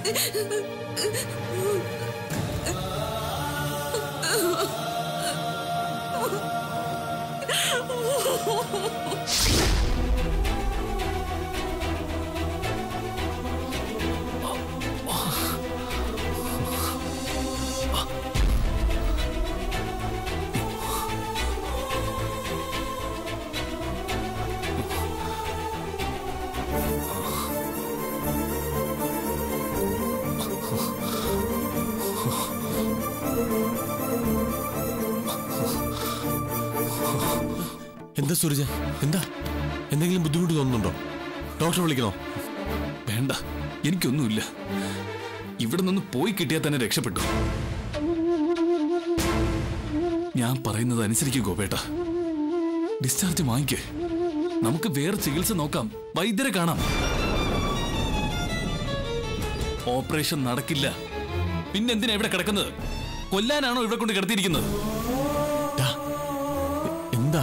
എന്താ സൂരജ എന്താ എന്തെങ്കിലും ബുദ്ധിമുട്ട് തോന്നുന്നുണ്ടോ ഡോക്ടറെ വിളിക്കണോ വേണ്ട എനിക്കൊന്നുമില്ല ഇവിടെ നിന്ന് പോയി കിട്ടിയാൽ തന്നെ രക്ഷപ്പെട്ടു ഞാൻ പറയുന്നത് അനുസരിക്കും ഗോപേട്ട ഡിസ്ചാർജ് വാങ്ങിക്കേ നമുക്ക് വേറെ ചികിത്സ നോക്കാം വൈദ്യരെ കാണാം ഓപ്പറേഷൻ നടക്കില്ല പിന്നെന്തിനാ ഇവിടെ കിടക്കുന്നത് കൊല്ലാനാണോ ഇവിടെ കൊണ്ട് കിടത്തിയിരിക്കുന്നത് ടാ, എന്താ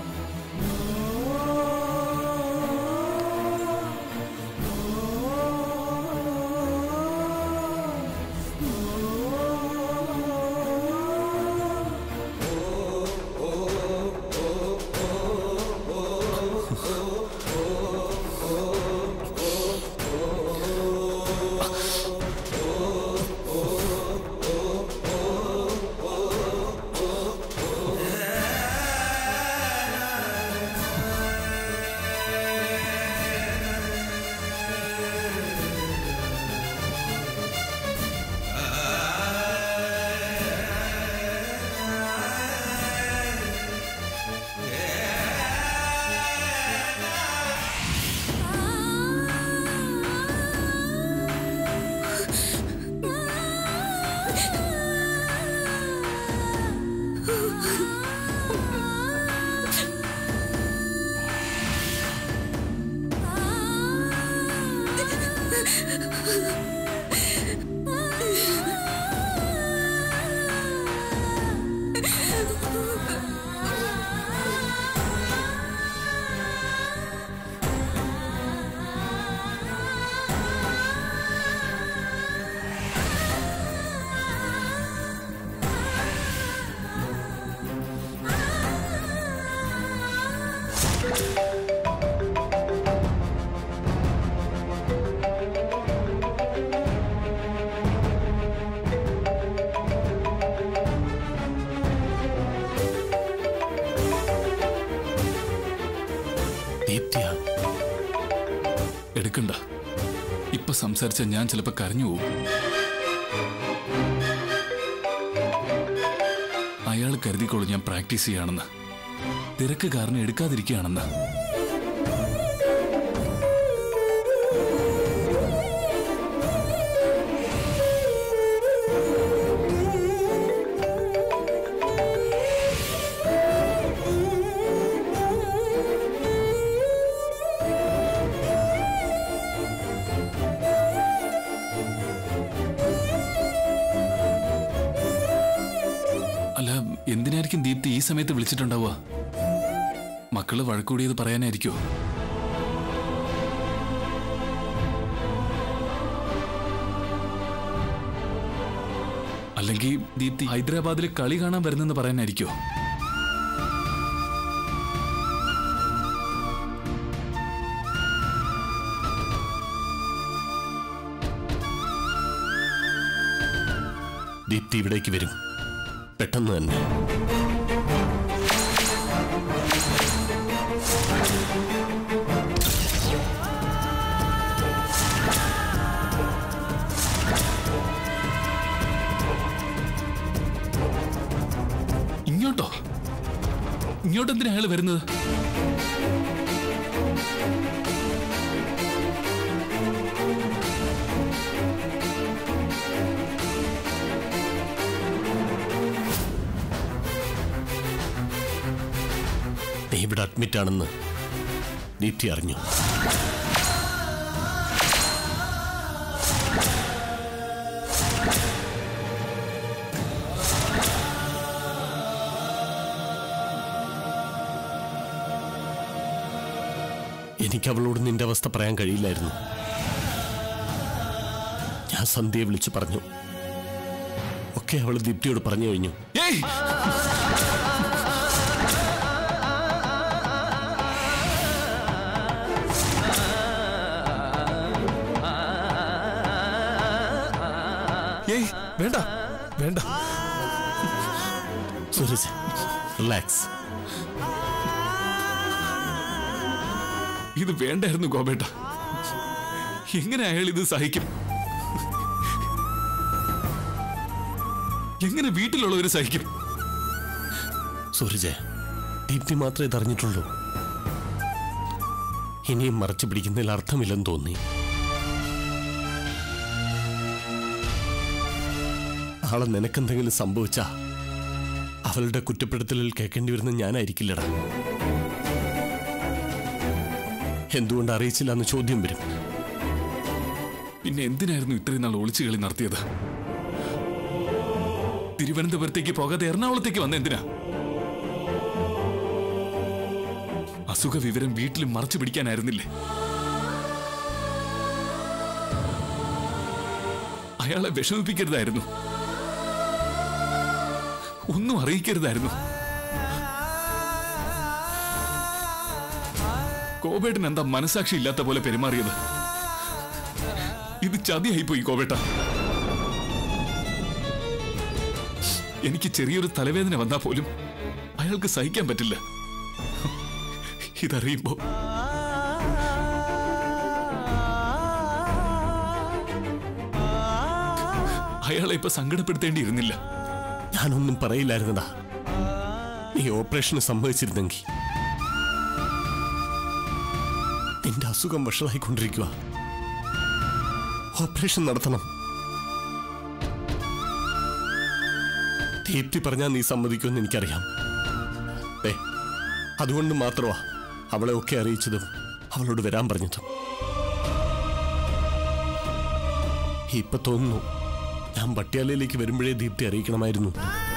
ദീപ്തിയാ എടുക്കണ്ട ഇപ്പൊ സംസാരിച്ച ഞാൻ ചിലപ്പോ കരഞ്ഞു പോകും അയാൾ കരുതിക്കോളൂ ഞാൻ പ്രാക്ടീസ് ചെയ്യാണെന്ന് തിരക്ക് കാരണം എടുക്കാതിരിക്കുകയാണെന്ന് അല്ല എന്തിനായിരിക്കും ദീപ്തി ഈ സമയത്ത് വിളിച്ചിട്ടുണ്ടാവുക മക്കള് വഴക്കൂടിയത് പറയാനായിരിക്കോ അല്ലെങ്കിൽ ദീപ്തി ഹൈദരാബാദിൽ കളി കാണാൻ വരുന്നെന്ന് പറയാനായിരിക്കോ ദീപ്തി ഇവിടേക്ക് വരും പെട്ടെന്ന് തന്നെ ഇങ്ങോട്ടോ ഇങ്ങോട്ട് എന്തിനാ അയാൾ വരുന്നത് നീ ഇവിടെ അഡ്മിറ്റ് ആണെന്ന് ദീപ്തി അറിഞ്ഞു എനിക്ക് അവളോട് നിന്റെ അവസ്ഥ പറയാൻ കഴിയില്ലായിരുന്നു ഞാൻ സന്ധ്യയെ വിളിച്ചു പറഞ്ഞു ഒക്കെ അവൾ ദീപ്തിയോട് പറഞ്ഞു കഴിഞ്ഞു ഏയ് ഏയ് വേണ്ട വേണ്ട സൂരജ് റിലാക്സ് ഇത് വേണ്ടായിരുന്നു ഗോപേട്ട എങ്ങനെ അയാൾ ഇത് സഹിക്കും എങ്ങനെ വീട്ടിലുള്ളവര് സഹിക്കും സൂരജ് ദീപ്തി മാത്രമേ ഇതറിഞ്ഞിട്ടുള്ളൂ ഇനിയും മറച്ചു പിടിക്കുന്നതിൽ അർത്ഥമില്ലെന്ന് തോന്നി നാളെ നിനക്കെന്തെങ്കിലും സംഭവിച്ചാ അവളുടെ കുറ്റപ്പെടുത്തലിൽ കേൾക്കേണ്ടി വരുന്ന ഞാനായിരിക്കില്ലടാ എന്തുകൊണ്ട് അറിയിച്ചില്ല എന്ന് ചോദ്യം വരും പിന്നെ എന്തിനായിരുന്നു ഇത്രയും നാൾ ഒളിച്ചു കളി നടത്തിയത് തിരുവനന്തപുരത്തേക്ക് പോകാതെ എറണാകുളത്തേക്ക് വന്ന എന്തിനാ അസുഖ വിവരം വീട്ടിൽ മറച്ചു പിടിക്കാനായിരുന്നില്ലേ അയാളെ വിഷമിപ്പിക്കരുതായിരുന്നു ഒന്നും അറിയിക്കരുതായിരുന്നു കോബേട്ടൻ എന്താ മനസാക്ഷി ഇല്ലാത്ത പോലെ പെരുമാറിയത് ഇത് ചതിയായിപ്പോയി കോബേട്ട എനിക്ക് ചെറിയൊരു തലവേദന വന്നാൽ പോലും അയാൾക്ക് സഹിക്കാൻ പറ്റില്ല ഇതറിയുമ്പോ അയാളെ ഇപ്പൊ സങ്കടപ്പെടുത്തേണ്ടിയിരുന്നില്ല ഞാനൊന്നും പറയില്ലായിരുന്നടാ നീ ഓപ്പറേഷന് സംഭവിച്ചിരുന്നെങ്കിൽ നിന്റെ അസുഖം വഷളായിക്കൊണ്ടിരിക്കുക ഓപ്പറേഷൻ നടത്തണം ദീപ്തി പറഞ്ഞാൽ നീ സമ്മതിക്കുമെന്ന് എനിക്കറിയാം ദേ, അതുകൊണ്ട് മാത്രമാ അവളെ ഒക്കെ അറിയിച്ചതും അവളോട് വരാൻ പറഞ്ഞതും ഇപ്പൊ തോന്നുന്നു ഞാൻ പട്യാലയിലേക്ക് വരുമ്പോഴേ ദീപ്തി അറിയിക്കണമായിരുന്നു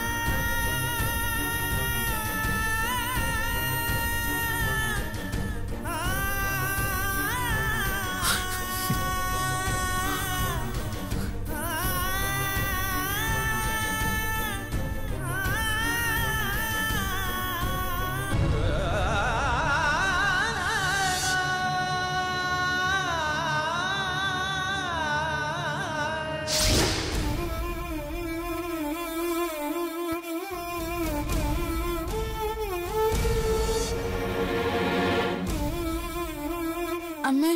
അമ്മേ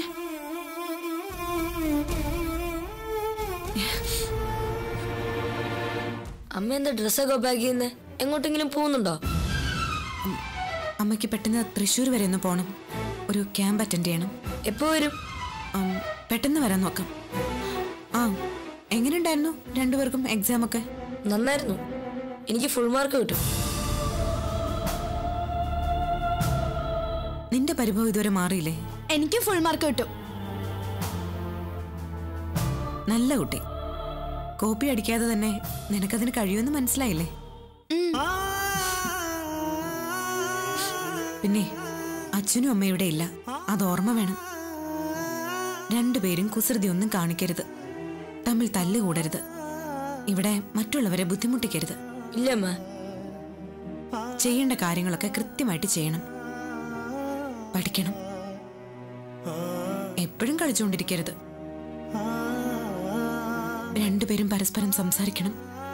അമ്മ എന്താ ഡ്രസ്സൊക്കെ പാക്ക് ചെയ്യുന്നേ എങ്ങോട്ടെങ്കിലും പോകുന്നുണ്ടോ അമ്മയ്ക്ക് പെട്ടെന്ന് തൃശ്ശൂർ വരെ ഒന്ന് പോകണം ഒരു ക്യാമ്പ് അറ്റൻഡ് ചെയ്യണം എപ്പോ വരും ഉം, പെട്ടെന്ന് വരാൻ നോക്കാം ആ എങ്ങനെയുണ്ടായിരുന്നു രണ്ടുപേർക്കും എക്സാം ഒക്കെ നന്നായിരുന്നു എനിക്ക് ഫുൾ മാർക്ക് കിട്ടും നിന്റെ പരിഭവം ഇതുവരെ മാറിയില്ലേ എനിക്ക് ഫുൾ മാർക്ക് കിട്ടും നല്ല കുട്ടി കോപ്പി അടിക്കാതെ തന്നെ നിനക്കതിന് കഴിയുമെന്ന് മനസ്സിലായില്ലേ പിന്നെ അച്ഛനും അമ്മയും ഇവിടെ ഇല്ല അത് ഓർമ്മ വേണം രണ്ടുപേരും കുസൃതി ഒന്നും കാണിക്കരുത് തമ്മിൽ തല്ലുകൂടരുത് ഇവിടെ മറ്റുള്ളവരെ ബുദ്ധിമുട്ടിക്കരുത് ഇല്ലമ്മ ചെയ്യേണ്ട കാര്യങ്ങളൊക്കെ കൃത്യമായിട്ട് ചെയ്യണം പഠിക്കണം എപ്പോഴും കളിച്ചുകൊണ്ടിരിക്കരുത് രണ്ടുപേരും പരസ്പരം സംസാരിക്കണം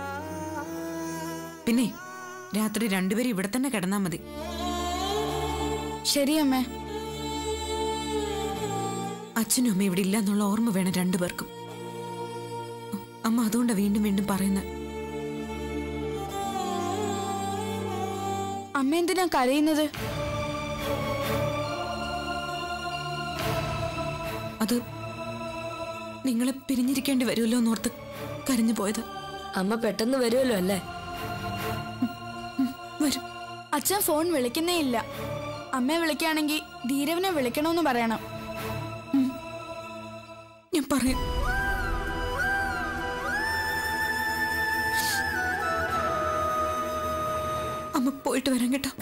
പിന്നെ രാത്രി രണ്ടുപേരും ഇവിടെ തന്നെ കിടന്നാ മതി ശരി അമ്മേ അച്ഛനും അമ്മയും ഇവിടെ ഇല്ല എന്നുള്ള ഓർമ്മ വേണം രണ്ടുപേർക്കും അമ്മ അതുകൊണ്ടാ വീണ്ടും വീണ്ടും പറയുന്നത് അമ്മ എന്തിനാ കരയുന്നത് അത് നിങ്ങളെ പിരിഞ്ഞിരിക്കേണ്ടി വരുമല്ലോ എന്നോർത്ത് കരഞ്ഞു പോയത് അമ്മ പെട്ടെന്ന് വരുമല്ലോ അല്ലേ വരും അച്ഛൻ ഫോൺ വിളിക്കുന്നേ ഇല്ല അമ്മയെ വിളിക്കുകയാണെങ്കിൽ ധീരവിനെ വിളിക്കണമെന്ന് പറയണം ഞാൻ പറയും അമ്മ പോയിട്ട് വരാൻ കേട്ടോ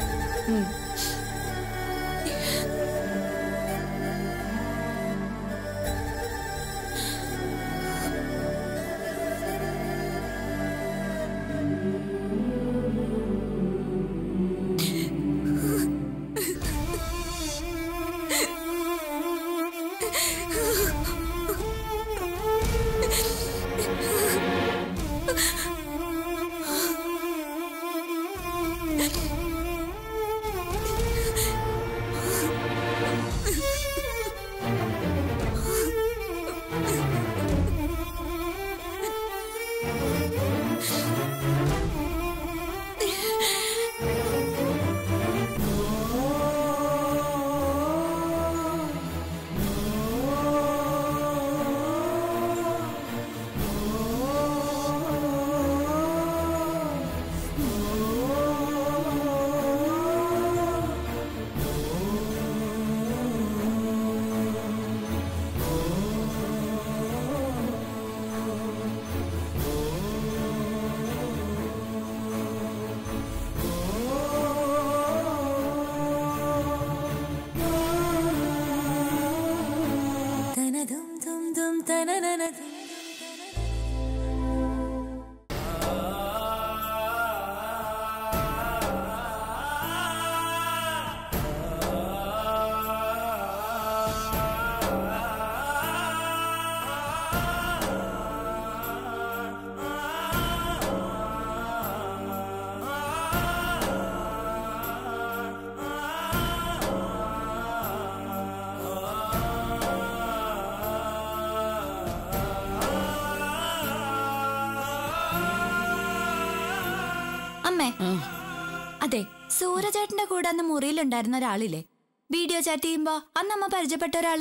അമ്മേ അതെ സൂരജേട്ടന്റെ കൂടെ അന്ന് മുറിയിലുണ്ടായിരുന്ന ഒരാളില്ലേ വീഡിയോ ചാറ്റ് ചെയ്യുമ്പോ അന്ന് അമ്മ പരിചയപ്പെട്ട ഒരാള്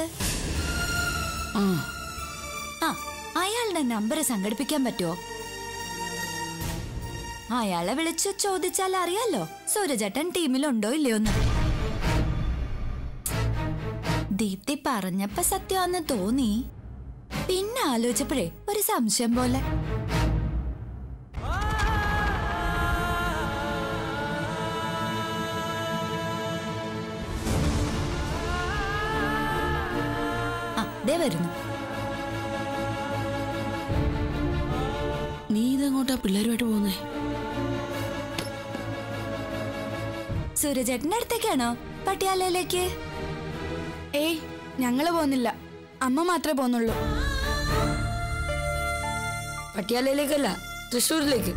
ആ അയാളുടെ നമ്പർ സംഘടിപ്പിക്കാൻ പറ്റുമോ അയാളെ വിളിച്ച് ചോദിച്ചാൽ അറിയാലോ സൂരജേട്ടൻ ടീമിലുണ്ടോ ഇല്ലയോന്ന് ദീപ്തി പറഞ്ഞപ്പോ സത്യമാന്ന് തോന്നി പിന്നെ ആലോചിച്ചപ്പോഴേ ഒരു സംശയം പോലെ ആ ദേ വരുന്നു നീ ഇതെങ്ങോട്ടാ പിള്ളേരുമായിട്ട് പോകുന്നേ സൂരജേട്ടന്റെ അടുത്തേക്കാണോ പട്ടിയാലയിലേക്ക് ഏയ് ഞങ്ങള് പോകുന്നില്ല അമ്മ മാത്രമേ പോകുന്നുള്ളൂ പട്ടിയാലയിലേക്കല്ല തൃശ്ശൂരിലേക്ക്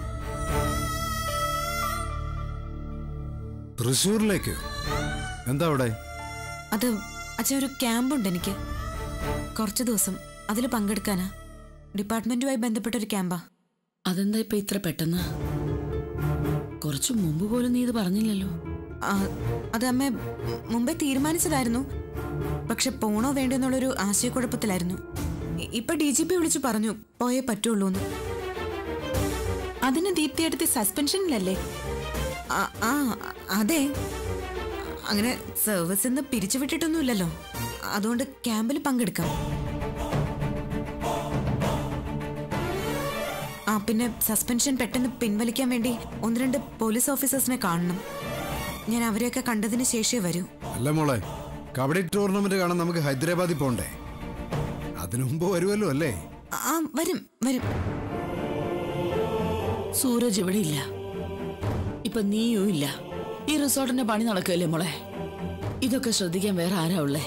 തൃശ്ശൂരിലേക്ക് എന്താ അവിടെ അത് അച്ഛൻ ഒരു ക്യാമ്പുണ്ട് എനിക്ക് കുറച്ച് ദിവസം അതിൽ പങ്കെടുക്കാനാ ഡിപ്പാർട്ട്മെന്റുമായി ബന്ധപ്പെട്ട ഒരു ക്യാമ്പാ അതെന്താ ഇപ്പൊ ഇത്ര പെട്ടെന്ന് കുറച്ചു മുമ്പ് പോലും നീ ഇത് പറഞ്ഞില്ലല്ലോ ആ, അത് അമ്മ മുമ്പേ തീരുമാനിച്ചതായിരുന്നു പക്ഷെ പോണോ വേണ്ടോ എന്നുള്ളൊരു ആശയക്കുഴപ്പത്തിലായിരുന്നു ഇ- ഇപ്പൊ ഡി ജി പി വിളിച്ചു പറഞ്ഞു പോയേ പറ്റുള്ളൂ എന്ന് അതിന് ദീപ്തിയെടുത്ത് സസ്പെൻഷനിലല്ലേ ആ ആ, അതെ അങ്ങനെ സർവീസിൽ നിന്ന് പിരിച്ചുവിട്ടിട്ടൊന്നുമില്ലല്ലോ അതുകൊണ്ട് ക്യാമ്പിൽ പങ്കെടുക്കാം ആ പിന്നെ സസ്പെൻഷൻ പെട്ടെന്ന് പിൻവലിക്കാൻ വേണ്ടി ഒന്ന് രണ്ട് പോലീസ് ഓഫീസേഴ്സിനെ കാണണം ഞാൻ അവരെയൊക്കെ കണ്ടതിന് ശേഷമേ വരൂ അല്ല മോളെ കബഡി ടൂർണമെന്റ് കാണാൻ നമുക്ക് ഹൈദരാബാദിൽ പോണ്ടേ അതിനു മുമ്പ് വരുമല്ലോ അല്ലേ ആ വരും വരും സൂരജ് ഇവിടെ ഇല്ല ഇപ്പൊ നീയും ഇല്ല ഈ റിസോർട്ടിന്റെ പണി നടക്കല്ലേ മോളെ ഇതൊക്കെ ശ്രദ്ധിക്കാൻ വേറെ ആരാ ഉള്ളേ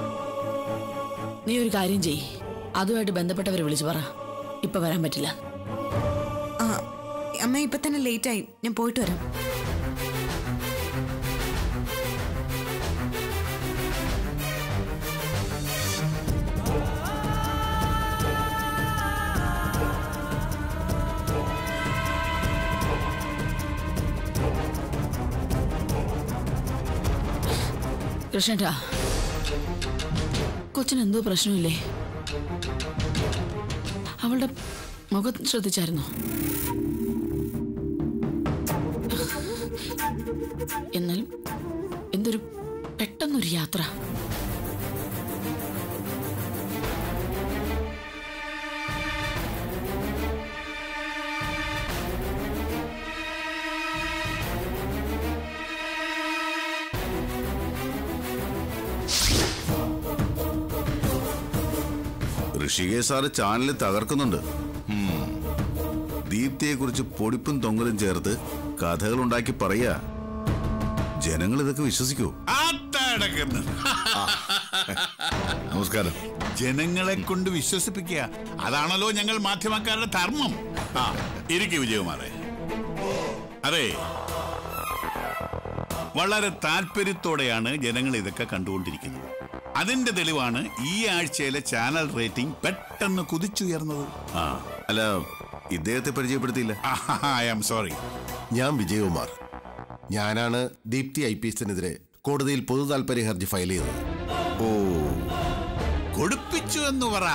നീ ഒരു കാര്യം ചെയ് അതുമായിട്ട് ബന്ധപ്പെട്ടവരെ വിളിച്ചു പറ ഇപ്പൊ വരാൻ പറ്റില്ല ആ അമ്മ ഇപ്പൊ തന്നെ ലേറ്റ് ആയി ഞാൻ പോയിട്ട് വരാം കൃഷ്ണേട്ടാ കൊച്ചിന് എന്തോ പ്രശ്നമില്ലേ അവളുടെ മുഖം ശ്രദ്ധിച്ചായിരുന്നോ എന്നാൽ എന്തൊരു പെട്ടെന്നൊരു യാത്ര ഋഷികേശ് സാറ് ചാനൽ തകർക്കുന്നുണ്ട് ദീപ്തിയെ കുറിച്ച് പൊടിപ്പും തൊങ്ങലും ചേർത്ത് കഥകൾ ഉണ്ടാക്കി പറയാ ജനങ്ങൾ ഇതൊക്കെ വിശ്വസിക്കൂ അത്തടക്കുന്നു നമസ്കാരം ജനങ്ങളെ കൊണ്ട് വിശ്വസിപ്പിക്കുക അതാണല്ലോ ഞങ്ങൾ മാധ്യമക്കാരുടെ ധർമ്മം ആ ഇരിക്കു വിജയകുമാറെ അതെ വളരെ താല്പര്യത്തോടെയാണ് ജനങ്ങൾ ഇതൊക്കെ കണ്ടുകൊണ്ടിരിക്കുന്നത് അതിന്റെ തെളിവാണ് ഈ ആഴ്ചയിലെ ചാനൽ റേറ്റിംഗ് പെട്ടെന്ന് കുതിച്ചുയർന്നത് ആ അല്ല ഇദ്ദേഹത്തെ പരിചയപ്പെടുത്തിയില്ല ഐ ആം സോറി ഞാൻ വിജയകുമാർ ഞാനാണ് ദീപ്തി ഐ പി എസിനെതിരെ കോടതിയിൽ പൊതു താൽപര്യ ഹർജി ഫയൽ ചെയ്തത് ഓ കൊടുപ്പിച്ചു എന്ന് പറ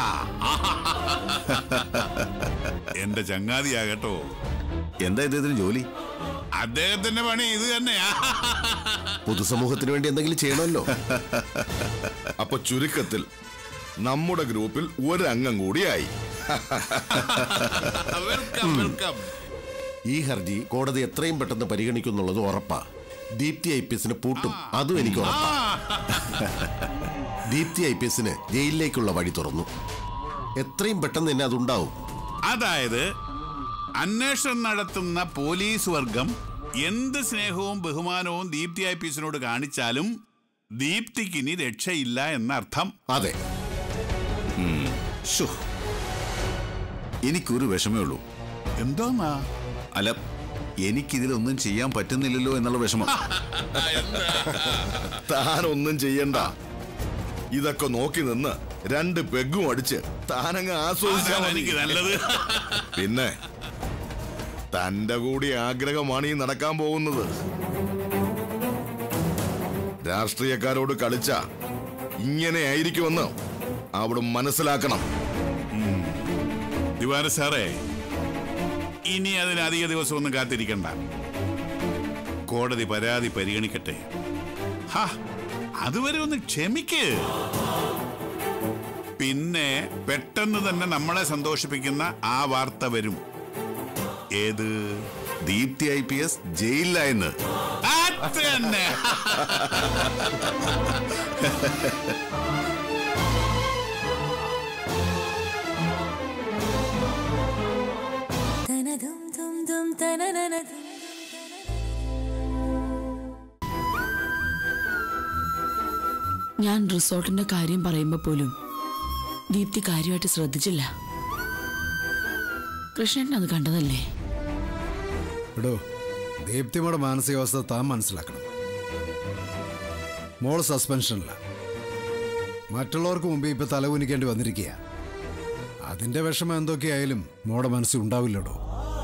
എന്റെ ചങ്ങാതിയാകട്ടോ എന്താ ഇദ്ദേഹത്തിന് ജോലി അദ്ദേഹത്തിന്റെ പണി ഇത് തന്നെയാ പൊതുസമൂഹത്തിന് വേണ്ടി എന്തെങ്കിലും ചെയ്യണമല്ലോ അപ്പൊ ചുരുക്കത്തിൽ നമ്മുടെ ഗ്രൂപ്പിൽ ഒരംഗം കൂടിയായി വെൽക്കം വെൽക്കം ഈ ഹർജി കോടതി എത്രയും പെട്ടെന്ന് പരിഗണിക്കുന്നുള്ളത് ഉറപ്പാ ദീപ്തി ഐ പി എസിന് പൂട്ടും അതും എനിക്ക് ഉറപ്പാ ദീപ്തി ഐ പി എസിന് ജയിലിലേക്കുള്ള വഴി തുറന്നു എത്രയും പെട്ടെന്ന് തന്നെ അതുണ്ടാവും അതായത് അന്വേഷണം നടത്തുന്ന പോലീസ് വർഗം എന്ത് സ്നേഹവും ബഹുമാനവും ദീപ്തി ഐ പീസിനോട് കാണിച്ചാലും ദീപ്തിക്ക് ഇനി രക്ഷയില്ല എന്നർത്ഥം അതെ ശോ. എനിക്കൊരു വിഷമേ ഉള്ളൂ എന്തോന്നാ അല്ല എനിക്കിതിലൊന്നും ചെയ്യാൻ പറ്റുന്നില്ലല്ലോ എന്നുള്ള വിഷമം താനൊന്നും ചെയ്യണ്ട ഇതൊക്കെ നോക്കി നിന്ന് രണ്ട് പെഗും അടിച്ച് താനങ്ങ് ആസ്വദിച്ചാ അതാണ് മതി എനിക്ക് നല്ലത് പിന്നെ തന്റെ കൂടി ആഗ്രഹമാണ് ഈ നടക്കാൻ പോകുന്നത് രാഷ്ട്രീയക്കാരോട് കളിച്ച ഇങ്ങനെ ആയിരിക്കുമെന്ന് അവിടെ മനസ്സിലാക്കണം ദിവാര സാറേ ഇനി അതിന് അധിക ദിവസമൊന്നും കാത്തിരിക്കണ്ട കോടതി പരാതി പരിഗണിക്കട്ടെ ഹാ അതുവരെ ഒന്ന് ക്ഷമിക്ക് പിന്നെ പെട്ടെന്ന് തന്നെ നമ്മളെ സന്തോഷിപ്പിക്കുന്ന ആ വാർത്ത വരും ഏത് ദീപ്തി ഐ പി എസ് ജയിലിലായെന്ന് അത് തന്നെ ഞാൻ റിസോർട്ടിന്റെ കാര്യം പറയുമ്പോൾ പോലും ദീപ്തി കാര്യമായിട്ട് ശ്രദ്ധിച്ചില്ല കൃഷ്ണൻ അത് കണ്ടതല്ലേ എടോ ദീപ്തിമോടെ മാനസികാവസ്ഥ താൻ മനസ്സിലാക്കണം മോൾ സസ്പെൻഷനില്ല മറ്റുള്ളവർക്ക് മുമ്പ് ഇപ്പൊ തലകുനിക്കേണ്ടി വന്നിരിക്കുക അതിന്റെ വിഷമം എന്തൊക്കെയായാലും മോടെ മനസ്സിൽ ഉണ്ടാവില്ലടോ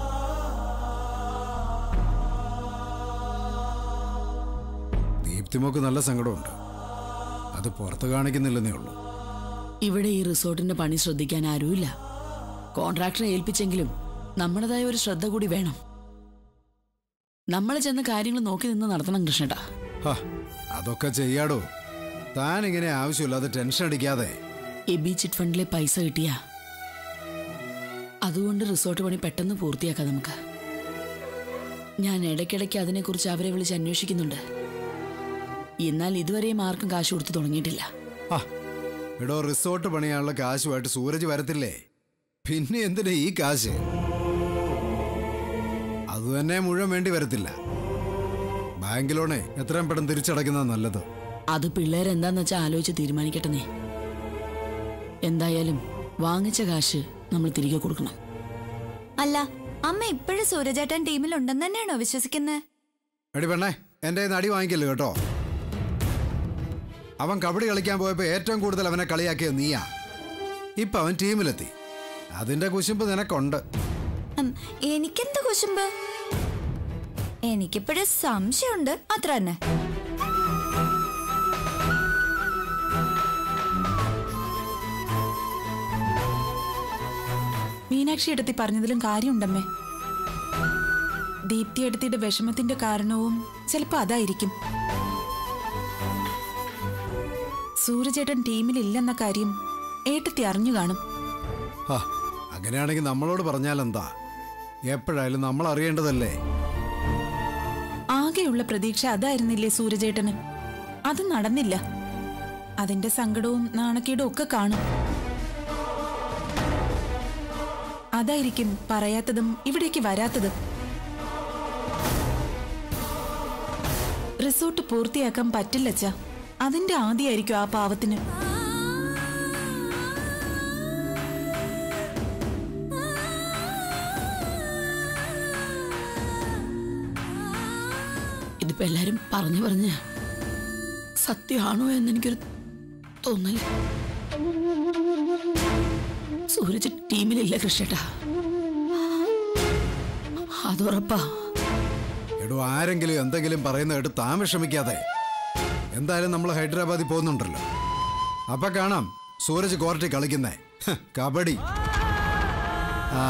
ദീപ്തിമോക്ക് നല്ല സങ്കടമുണ്ട് അത് പുറത്ത് കാണിക്കുന്നില്ലെന്നേ ഉള്ളൂ ഇവിടെ ഈ റിസോർട്ടിന്റെ പണി ശ്രദ്ധിക്കാൻ ആരുമില്ല കോൺട്രാക്ടറെ ഏൽപ്പിച്ചെങ്കിലും നമ്മുടേതായ ഒരു ശ്രദ്ധ കൂടി വേണം നമ്മൾ ചെന്ന കാര്യങ്ങൾ നോക്കി നിന്ന് നടത്തണം കൃഷ്ണേട്ടാ ഹ, അതൊക്കെ ചെയ്യാടോ താൻ ഇങ്ങനെ ആവശ്യമില്ലാതെ ടെൻഷൻ അടിക്കാതെ എബി ചിറ്റ് ഫണ്ടിലെ പൈസ കിട്ടിയാ അതുകൊണ്ട് റിസോർട്ട് പണി പെട്ടെന്ന് പൂർത്തിയാക്കാം നമുക്ക് ഞാൻ ഇടയ്ക്കിടയ്ക്ക് അതിനെക്കുറിച്ച് അവരെ വിളിച്ച് അന്വേഷിക്കുന്നുണ്ട് എന്നാൽ ഇതുവരെയും ആർക്കും കാശ് കൊടുത്തു തുടങ്ങിയിട്ടില്ല ആ എടോ റിസോർട്ട് പണിയാനുള്ള കാശുമായിട്ട് സൂരജ് വരത്തില്ലേ പിന്നെ എന്തിനാ ഈ കാശ് അത് തന്നെ മുഴുവൻ വേണ്ടി വരത്തില്ല ബാങ്ക് ലോണേ എത്രയും പെട്ടെന്ന് തിരിച്ചടയ്ക്കുന്ന നല്ലത് അത് പിള്ളേരെന്താന്ന് വെച്ചാൽ ആലോചിച്ച് തീരുമാനിക്കട്ടെ നീ എന്തായാലും വാങ്ങിച്ച കാശ് നമ്മൾ തിരികെ കൊടുക്കണം അല്ല അമ്മ ഇപ്പോഴും സൂരജേട്ടൻ ടീമിലുണ്ടെന്ന് തന്നെയാണോ വിശ്വസിക്കുന്നത് എടി പെണ്ണേ എൻ്റെ നടി വാങ്ങിക്കല്ലോ കേട്ടോ അവൻ കബഡി കളിക്കാൻ പോയപ്പോൾ ഏറ്റവും കൂടുതൽ അവനെ കളിയാക്കിയത് നീയാ ഇപ്പൊ അവൻ ടീമിലെത്തി അതിന്റെ കുശുമ്പ് നിനക്കുണ്ട് ഉം, എനിക്കെന്ത് കുശുമ്പ് എനിക്കിപ്പോഴും സംശയമുണ്ട് അത്ര തന്നെ മീനാക്ഷി എടുത്തി പറഞ്ഞതിലും കാര്യമുണ്ടമ്മേ ദീപ്തി എടുത്തിയുടെ വിഷമത്തിന്റെ കാരണവും ചിലപ്പോ അതായിരിക്കും സൂര്യചേട്ടൻ ടീമിലില്ലെന്ന കാര്യം ഏട്ടത്തി അറിഞ്ഞു കാണും ആ അങ്ങനെയാണെങ്കിൽ നമ്മളോട് പറഞ്ഞാലെന്താ എപ്പോഴായാലും നമ്മൾ അറിയേണ്ടതല്ലേ ആകെയുള്ള പ്രതീക്ഷ അതായിരുന്നില്ലേ സൂര്യചേട്ടന് അത് നടന്നില്ല അതിന്റെ സങ്കടവും നാണക്കേടും ഒക്കെ കാണും അതായിരിക്കും പറയാത്തതും ഇവിടേക്ക് വരാത്തതും റിസോർട്ട് പൂർത്തിയാക്കാൻ പറ്റില്ലച്ച അതിന്റെ ആദ്യമായിരിക്കും ആ പാവത്തിന് ഇതിപ്പോ എല്ലാരും പറഞ്ഞു പറഞ്ഞ് സത്യമാണോ എന്ന് എനിക്കൊരു തോന്നല് സൂരജ് ടീമിലില്ല കൃഷ്ണേട്ടാ അതുറപ്പാ എടോ ആരെങ്കിലും എന്തെങ്കിലും പറയുന്ന കേട്ട് താൻ വിഷമിക്കാതെ എന്തായാലും നമ്മൾ ഹൈദരാബാദിൽ പോകുന്നുണ്ടല്ലോ അപ്പൊ കാണാം സൂരജ് കോർട്ടിൽ കളിക്കുന്നേ ഹ്, കബഡി ആ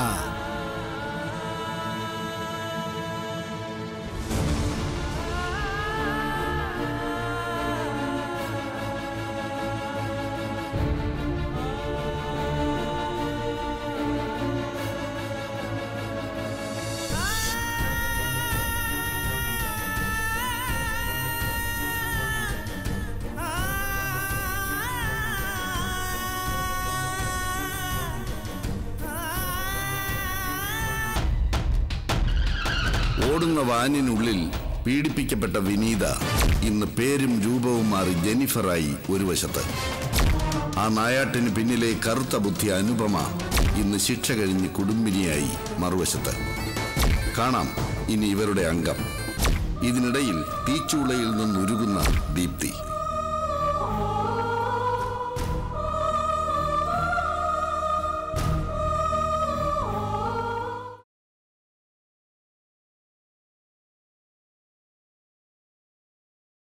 ഓടുന്ന വാനിനുള്ളിൽ പീഡിപ്പിക്കപ്പെട്ട വിനീത ഇന്ന് പേരും രൂപവും മാറി ജെനിഫറായി ഒരു വശത്ത് ആ നായാട്ടിന് പിന്നിലെ കറുത്ത ബുദ്ധി അനുപമ ഇന്ന് ശിക്ഷ കഴിഞ്ഞ് കുടുംബിനിയായി മറുവശത്ത് കാണാം ഇനി ഇവരുടെ അംഗം ഇതിനിടയിൽ തീച്ചൂളയിൽ നിന്നുരുകുന്ന ദീപ്തി